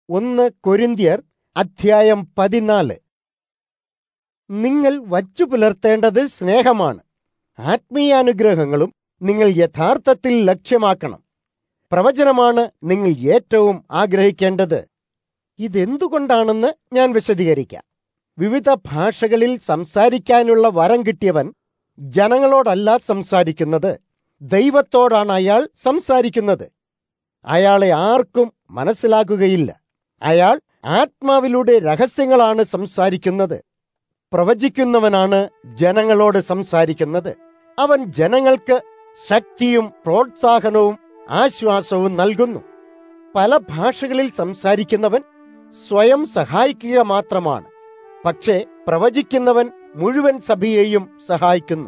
ഒന്ന് കൊരിന്ത്യർ അധ്യായം പതിനാല് നിങ്ങൾ വച്ചു പുലർത്തേണ്ടത് സ്നേഹമാണ് ആത്മീയാനുഗ്രഹങ്ങളും നിങ്ങൾ യഥാർത്ഥത്തിൽ ലക്ഷ്യമാക്കണം പ്രവചനമാണ് നിങ്ങൾ ഏറ്റവും ആഗ്രഹിക്കേണ്ടത് ഇതെന്തുകൊണ്ടാണെന്ന് ഞാൻ വിശദീകരിക്കാം വിവിധ ഭാഷകളിൽ സംസാരിക്കാനുള്ള വരം കിട്ടിയവൻ ജനങ്ങളോടല്ല സംസാരിക്കുന്നത് ദൈവത്തോടാണ് അയാൾ സംസാരിക്കുന്നത് അയാളെ ആർക്കും മനസ്സിലാക്കുകയില്ല അയാൾ ആത്മാവിലൂടെ രഹസ്യങ്ങളാണ് സംസാരിക്കുന്നത് പ്രവചിക്കുന്നവനാണ് ജനങ്ങളോട് സംസാരിക്കുന്നത് അവൻ ജനങ്ങൾക്ക് ശക്തിയും പ്രോത്സാഹനവും ആശ്വാസവും നൽകുന്നു പല ഭാഷകളിൽ സംസാരിക്കുന്നവൻ സ്വയം സഹായിക്കുക മാത്രമാണ് പക്ഷേ പ്രവചിക്കുന്നവൻ മുഴുവൻ സഭയെയും സഹായിക്കുന്നു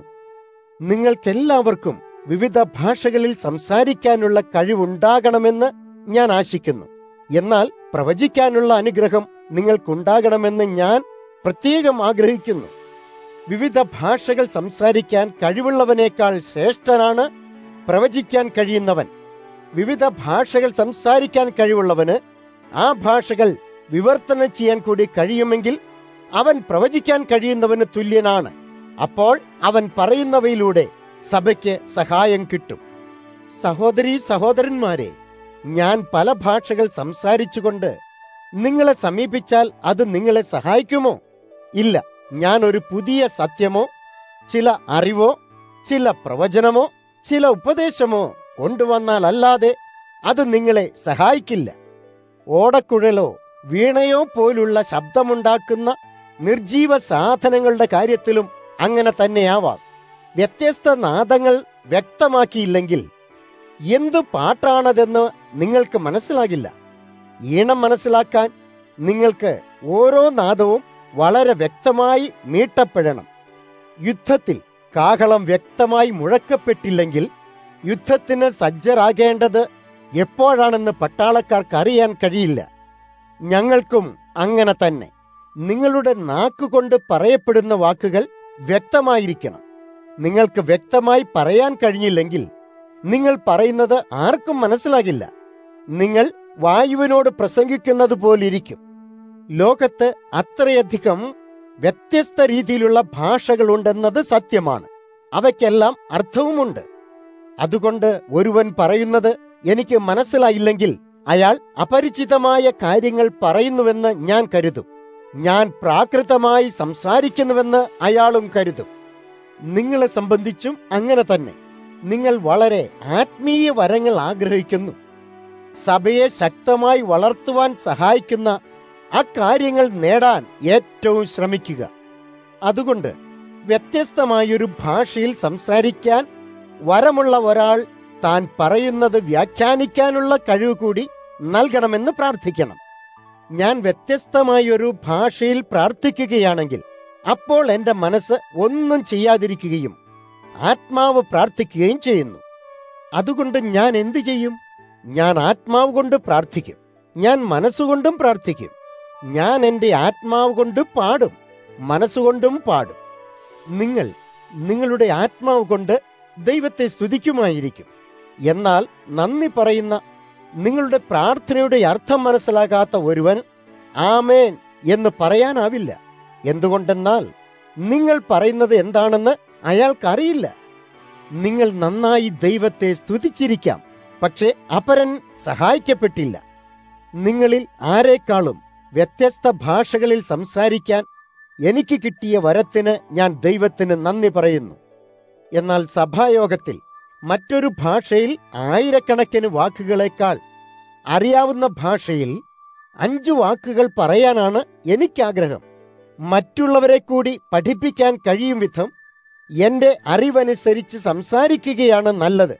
നിങ്ങൾക്കെല്ലാവർക്കും വിവിധ ഭാഷകളിൽ സംസാരിക്കാനുള്ള കഴിവുണ്ടാകണമെന്ന് ഞാൻ ആശിക്കുന്നു എന്നാൽ പ്രവചിക്കാനുള്ള അനുഗ്രഹം നിങ്ങൾക്കുണ്ടാകണമെന്ന് ഞാൻ പ്രത്യേകം ആഗ്രഹിക്കുന്നു വിവിധ ഭാഷകൾ സംസാരിക്കാൻ കഴിവുള്ളവനേക്കാൾ ശ്രേഷ്ഠനാണ് പ്രവചിക്കാൻ കഴിയുന്നവൻ വിവിധ ഭാഷകൾ സംസാരിക്കാൻ കഴിവുള്ളവന് ആ ഭാഷകൾ വിവർത്തനം ചെയ്യാൻ കൂടി കഴിയുമെങ്കിൽ അവൻ പ്രവചിക്കാൻ കഴിയുന്നവന് തുല്യനാണ് അപ്പോൾ അവൻ പറയുന്നവയിലൂടെ സഭയ്ക്ക് സഹായം കിട്ടും സഹോദരീ സഹോദരന്മാരെ ഞാൻ പല ഭാഷകൾ സംസാരിച്ചുകൊണ്ട് നിങ്ങളെ സമീപിച്ചാൽ അത് നിങ്ങളെ സഹായിക്കുമോ ഇല്ല ഞാൻ ഒരു പുതിയ സത്യമോ ചില അറിവോ ചില പ്രവചനമോ ചില ഉപദേശമോ കൊണ്ടുവന്നാൽ അല്ലാതെ അത് നിങ്ങളെ സഹായിക്കില്ല ഓടക്കുഴലോ വീണയോ പോലുള്ള ശബ്ദമുണ്ടാക്കുന്ന നിർജീവ സാധനങ്ങളുടെ കാര്യത്തിലും അങ്ങനെ തന്നെയാവാം വ്യത്യസ്ത നാദങ്ങൾ വ്യക്തമാക്കിയില്ലെങ്കിൽ എന്തു പാട്ടാണതെന്ന് നിങ്ങൾക്ക് മനസ്സിലാകില്ല ഈണം മനസ്സിലാക്കാൻ നിങ്ങൾക്ക് ഓരോ നാദവും വളരെ വ്യക്തമായി മീട്ടപ്പെടണം യുദ്ധത്തിൽ കാഹളം വ്യക്തമായി മുഴക്കപ്പെട്ടില്ലെങ്കിൽ യുദ്ധത്തിന് സജ്ജരാകേണ്ടത് എപ്പോഴാണെന്ന് പട്ടാളക്കാർക്ക് അറിയാൻ കഴിയില്ല ഞങ്ങൾക്കും അങ്ങനെ തന്നെ നിങ്ങളുടെ നാക്കുകൊണ്ട് പറയപ്പെടുന്ന വാക്കുകൾ വ്യക്തമായിരിക്കണം നിങ്ങൾക്ക് വ്യക്തമായി പറയാൻ കഴിഞ്ഞില്ലെങ്കിൽ നിങ്ങൾ പറയുന്നത് ആർക്കും മനസ്സിലാകില്ല നിങ്ങൾ വായുവിനോട് പ്രസംഗിക്കുന്നത് പോലിരിക്കും ലോകത്ത് അത്രയധികം വ്യത്യസ്ത രീതിയിലുള്ള ഭാഷകളുണ്ടെന്നത് സത്യമാണ് അവയ്ക്കെല്ലാം അർത്ഥവുമുണ്ട് അതുകൊണ്ട് ഒരുവൻ പറയുന്നത് എനിക്ക് മനസ്സിലായില്ലെങ്കിൽ അയാൾ അപരിചിതമായ കാര്യങ്ങൾ പറയുന്നുവെന്ന് ഞാൻ കരുതും ഞാൻ പ്രാകൃതമായി സംസാരിക്കുന്നുവെന്ന് അയാളും കരുതും നിങ്ങളെ സംബന്ധിച്ചും അങ്ങനെ തന്നെ നിങ്ങൾ വളരെ ആത്മീയ വരങ്ങൾ ആഗ്രഹിക്കുന്നു സഭയെ ശക്തമായി വളർത്തുവാൻ സഹായിക്കുന്ന അക്കാര്യങ്ങൾ നേടാൻ ഏറ്റവും ശ്രമിക്കുക അതുകൊണ്ട് വ്യത്യസ്തമായൊരു ഭാഷയിൽ സംസാരിക്കാൻ വരമുള്ള ഒരാൾ താൻ പറയുന്നത് വ്യാഖ്യാനിക്കാനുള്ള കഴിവ് കൂടി നൽകണമെന്ന് പ്രാർത്ഥിക്കണം ഞാൻ വ്യത്യസ്തമായൊരു ഭാഷയിൽ പ്രാർത്ഥിക്കുകയാണെങ്കിൽ അപ്പോൾ എന്റെ മനസ്സ് ഒന്നും ചെയ്യാതിരിക്കുകയും ആത്മാവ് പ്രാർത്ഥിക്കുകയും ചെയ്യുന്നു അതുകൊണ്ട് ഞാൻ എന്തു ചെയ്യും ഞാൻ ആത്മാവ് കൊണ്ട് പ്രാർത്ഥിക്കും ഞാൻ മനസ്സുകൊണ്ടും പ്രാർത്ഥിക്കും ഞാൻ എൻ്റെ ആത്മാവ് കൊണ്ട് പാടും മനസ്സുകൊണ്ടും പാടും നിങ്ങൾ നിങ്ങളുടെ ആത്മാവ് കൊണ്ട് ദൈവത്തെ സ്തുതിക്കുമായിരിക്കും എന്നാൽ നന്ദി പറയുന്ന നിങ്ങളുടെ പ്രാർത്ഥനയുടെ അർത്ഥം മനസ്സിലാകാത്ത ഒരുവൻ ആമേൻ എന്ന് പറയാനാവില്ല എന്തുകൊണ്ടെന്നാൽ നിങ്ങൾ പറയുന്നത് എന്താണെന്ന് അയാൾക്കറിയില്ല നിങ്ങൾ നന്നായി ദൈവത്തെ സ്തുതിച്ചിരിക്കാം പക്ഷെ അപരൻ സഹായിക്കപ്പെട്ടില്ല നിങ്ങളിൽ ആരെക്കാളും വ്യത്യസ്ത ഭാഷകളിൽ സംസാരിക്കാൻ എനിക്ക് കിട്ടിയ വരത്തിന് ഞാൻ ദൈവത്തിന് നന്ദി പറയുന്നു എന്നാൽ സഭായോഗത്തിൽ മറ്റൊരു ഭാഷയിൽ ആയിരക്കണക്കിന് വാക്കുകളേക്കാൾ അറിയാവുന്ന ഭാഷയിൽ അഞ്ചു വാക്കുകൾ പറയാനാണ് എനിക്കാഗ്രഹം മറ്റുള്ളവരെ കൂടി പഠിപ്പിക്കാൻ കഴിയും വിധം എന്റെ അറിവനുസരിച്ച് സംസാരിക്കുകയാണ് നല്ലത്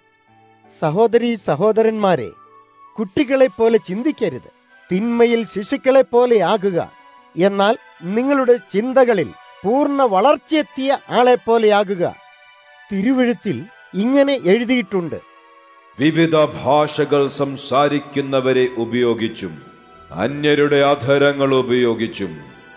സഹോദരി സഹോദരന്മാരെ കുട്ടികളെപ്പോലെ ചിന്തിക്കരുത് തിന്മയിൽ ശിശുക്കളെപ്പോലെ ആകുക എന്നാൽ നിങ്ങളുടെ ചിന്തകളിൽ പൂർണ്ണ വളർച്ചയെത്തിയ ആളെപ്പോലെയാകുക തിരുവഴുത്തിൽ ഇങ്ങനെ എഴുതിയിട്ടുണ്ട് വിവിധ ഭാഷകൾ സംസാരിക്കുന്നവരെ ഉപയോഗിച്ചും അന്യരുടെ അധരങ്ങൾ ഉപയോഗിച്ചും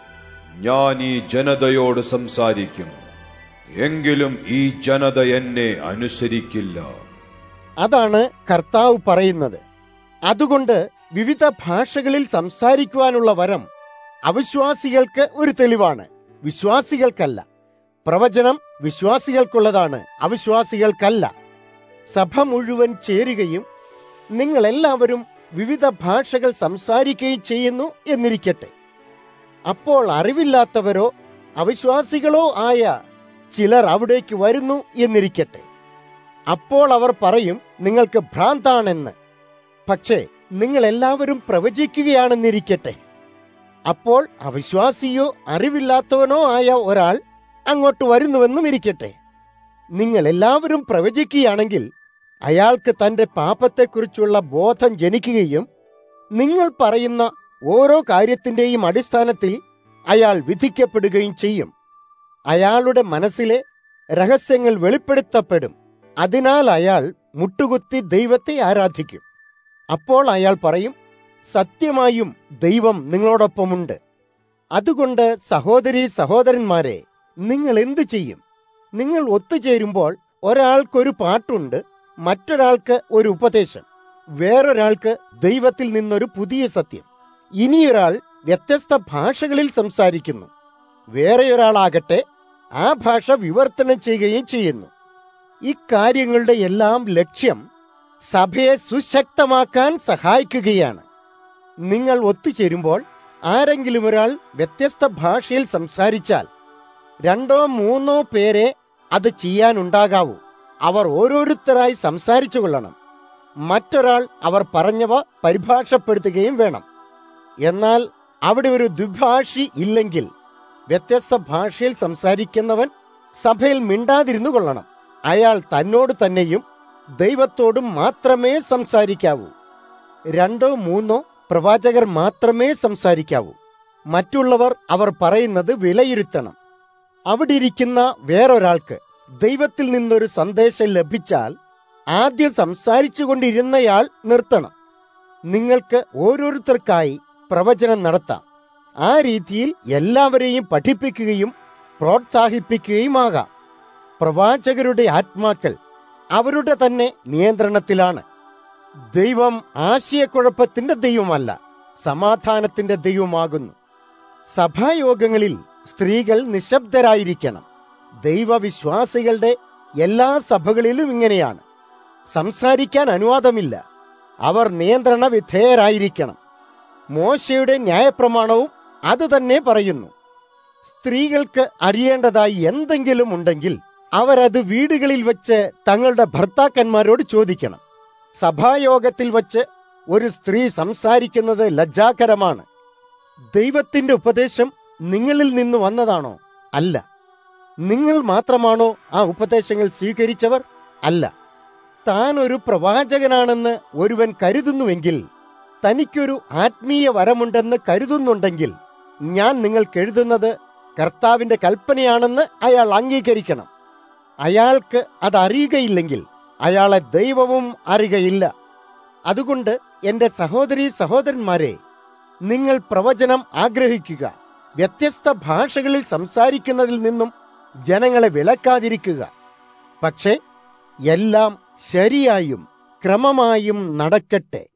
ഞാൻ ഈ ജനതയോട് സംസാരിക്കും എങ്കിലും ഈ ജനത എന്നെ അനുസരിക്കില്ല അതാണ് കർത്താവ് പറയുന്നത് അതുകൊണ്ട് വിവിധ ഭാഷകളിൽ സംസാരിക്കുവാനുള്ള വരം അവിശ്വാസികൾക്ക് ഒരു തെളിവാണ് വിശ്വാസികൾക്കല്ല പ്രവചനം വിശ്വാസികൾക്കുള്ളതാണ് അവിശ്വാസികൾക്കല്ല സഭ മുഴുവൻ ചേരുകയും നിങ്ങളെല്ലാവരും വിവിധ ഭാഷകൾ സംസാരിക്കുകയും ചെയ്യുന്നു എന്നിരിക്കട്ടെ അപ്പോൾ അറിവില്ലാത്തവരോ അവിശ്വാസികളോ ആയ ചിലർ അവിടേക്ക് വരുന്നു എന്നിരിക്കട്ടെ അപ്പോൾ അവർ പറയും നിങ്ങൾക്ക് ഭ്രാന്താണെന്ന് പക്ഷേ നിങ്ങൾ എല്ലാവരും പ്രവചിക്കുകയാണെന്നിരിക്കട്ടെ അപ്പോൾ അവിശ്വാസിയോ അറിവില്ലാത്തവനോ ആയ ഒരാൾ അങ്ങോട്ട് വരുന്നുവെന്നും ഇരിക്കട്ടെ നിങ്ങൾ എല്ലാവരും പ്രവചിക്കുകയാണെങ്കിൽ അയാൾക്ക് തന്റെ പാപത്തെക്കുറിച്ചുള്ള ബോധം ജനിക്കുകയും നിങ്ങൾ പറയുന്ന ഓരോ കാര്യത്തിന്റെയും അടിസ്ഥാനത്തിൽ അയാൾ വിധിക്കപ്പെടുകയും ചെയ്യും അയാളുടെ മനസ്സിലെ രഹസ്യങ്ങൾ വെളിപ്പെടുത്തപ്പെടും അതിനാൽ അയാൾ മുട്ടുകുത്തി ദൈവത്തെ ആരാധിക്കും അപ്പോൾ അയാൾ പറയും സത്യമായും ദൈവം നിങ്ങളോടൊപ്പമുണ്ട് അതുകൊണ്ട് സഹോദരി സഹോദരന്മാരെ നിങ്ങൾ എന്തു ചെയ്യും നിങ്ങൾ ഒത്തുചേരുമ്പോൾ ഒരാൾക്കൊരു പാട്ടുണ്ട് മറ്റൊരാൾക്ക് ഒരു ഉപദേശം വേറൊരാൾക്ക് ദൈവത്തിൽ നിന്നൊരു പുതിയ സത്യം ഇനിയൊരാൾ വ്യത്യസ്ത ഭാഷകളിൽ സംസാരിക്കുന്നു വേറെയൊരാളാകട്ടെ ആ ഭാഷ വിവർത്തനം ചെയ്യുകയും ചെയ്യുന്നു ഇക്കാര്യങ്ങളുടെ എല്ലാം ലക്ഷ്യം സഭയെ സുശക്തമാക്കാൻ സഹായിക്കുകയാണ് നിങ്ങൾ ഒത്തുചേരുമ്പോൾ ആരെങ്കിലും ഒരാൾ വ്യത്യസ്ത ഭാഷയിൽ സംസാരിച്ചാൽ രണ്ടോ മൂന്നോ പേരെ അത് ചെയ്യാനുണ്ടാകാവൂ അവർ ഓരോരുത്തരായി സംസാരിച്ചു കൊള്ളണം മറ്റൊരാൾ അവർ പറഞ്ഞവ പരിഭാഷപ്പെടുത്തുകയും വേണം എന്നാൽ അവിടെ ഒരു ദ്വിഭാഷി ഇല്ലെങ്കിൽ വ്യത്യസ്ത ഭാഷയിൽ സംസാരിക്കുന്നവൻ സഭയിൽ മിണ്ടാതിരുന്നു കൊള്ളണം അയാൾ തന്നോട് തന്നെയും ദൈവത്തോടും മാത്രമേ സംസാരിക്കാവൂ രണ്ടോ മൂന്നോ പ്രവാചകർ മാത്രമേ സംസാരിക്കാവൂ മറ്റുള്ളവർ അവർ പറയുന്നത് വിലയിരുത്തണം അവിടെ ഇരിക്കുന്ന വേറൊരാൾക്ക് ദൈവത്തിൽ നിന്നൊരു സന്ദേശം ലഭിച്ചാൽ ആദ്യം സംസാരിച്ചു കൊണ്ടിരുന്നയാൾ നിർത്തണം നിങ്ങൾക്ക് ഓരോരുത്തർക്കായി പ്രവചനം നടത്താം ആ രീതിയിൽ എല്ലാവരെയും പഠിപ്പിക്കുകയും പ്രോത്സാഹിപ്പിക്കുകയുമാകാം പ്രവാചകരുടെ ആത്മാക്കൾ അവരുടെ തന്നെ നിയന്ത്രണത്തിലാണ് ദൈവം ആശയക്കുഴപ്പത്തിന്റെ ദൈവമല്ല സമാധാനത്തിന്റെ ദൈവമാകുന്നു സഭായോഗങ്ങളിൽ സ്ത്രീകൾ നിശബ്ദരായിരിക്കണം ദൈവവിശ്വാസികളുടെ എല്ലാ സഭകളിലും ഇങ്ങനെയാണ് സംസാരിക്കാൻ അനുവാദമില്ല അവർ നിയന്ത്രണ വിധേയരായിരിക്കണം മോശയുടെ ന്യായപ്രമാണവും അതുതന്നെ പറയുന്നു സ്ത്രീകൾക്ക് അറിയേണ്ടതായി എന്തെങ്കിലും ഉണ്ടെങ്കിൽ അവരത് വീടുകളിൽ വെച്ച് തങ്ങളുടെ ഭർത്താക്കന്മാരോട് ചോദിക്കണം സഭായോഗത്തിൽ വച്ച് ഒരു സ്ത്രീ സംസാരിക്കുന്നത് ലജ്ജാകരമാണ് ദൈവത്തിന്റെ ഉപദേശം നിങ്ങളിൽ നിന്ന് വന്നതാണോ അല്ല നിങ്ങൾ മാത്രമാണോ ആ ഉപദേശങ്ങൾ സ്വീകരിച്ചവർ അല്ല താൻ ഒരു പ്രവാചകനാണെന്ന് ഒരുവൻ കരുതുന്നുവെങ്കിൽ തനിക്കൊരു ആത്മീയ വരമുണ്ടെന്ന് കരുതുന്നുണ്ടെങ്കിൽ ഞാൻ നിങ്ങൾക്ക് എഴുതുന്നത് കർത്താവിന്റെ കൽപ്പനയാണെന്ന് അയാൾ അംഗീകരിക്കണം അയാൾക്ക് അത് അറിയുകയില്ലെങ്കിൽ അയാളെ ദൈവവും അറിയുകയില്ല അതുകൊണ്ട് എന്റെ സഹോദരി സഹോദരന്മാരെ നിങ്ങൾ പ്രവചനം ആഗ്രഹിക്കുക വ്യത്യസ്ത ഭാഷകളിൽ സംസാരിക്കുന്നതിൽ നിന്നും ജനങ്ങളെ വിലക്കാതിരിക്കുക പക്ഷേ എല്ലാം ശരിയായും ക്രമമായും നടക്കട്ടെ